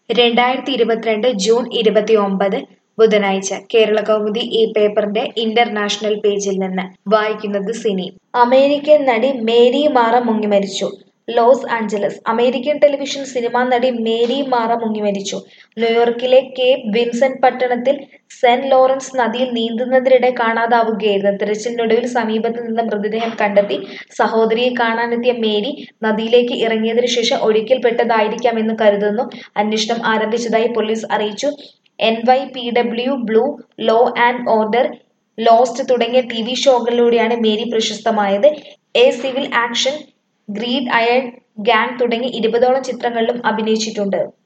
രണ്ടായിരത്തി ഇരുപത്തിരണ്ട് ജൂൺ ഇരുപത്തി ഒമ്പത് ബുധനാഴ്ച കേരള കൗമുദി ഈ പേപ്പറിന്റെ ഇന്റർനാഷണൽ പേജിൽ നിന്ന് വായിക്കുന്നത് സിനി അമേരിക്കൻ നടി മേരി മാറ മുങ്ങിമരിച്ചു Los Angeles American television cinema നടി മേരി മാറ മുങ്ങിമരിച്ചു ന്യൂയോർക്കിലെ കേപ്പ് വിൻസെന്റ് പട്ടണത്തിൽ സെന്റ് ലോറൻസ് നദിയിൽ നീന്തുന്നതിനിടെ കാണാതാവുകയായിരുന്നു തിരച്ചിലിനൊടുവിൽ സമീപത്ത് നിന്ന് മൃതദേഹം കണ്ടെത്തി സഹോദരിയെ കാണാനെത്തിയ മേരി നദിയിലേക്ക് ഇറങ്ങിയതിനു ശേഷം ഒഴുക്കിൽപ്പെട്ടതായിരിക്കാമെന്ന് കരുതുന്നു അന്വേഷണം ആരംഭിച്ചതായി പോലീസ് അറിയിച്ചു N Y P W blue law and order lost തുടങ്ങിയ ടി വി ഷോകളിലൂടെയാണ് മേരി പ്രശസ്തമായത് a civil action greed iron gang തുടങ്ങി ഇരുപതോളം ചിത്രങ്ങളിലും അഭിനയിച്ചിട്ടുണ്ട്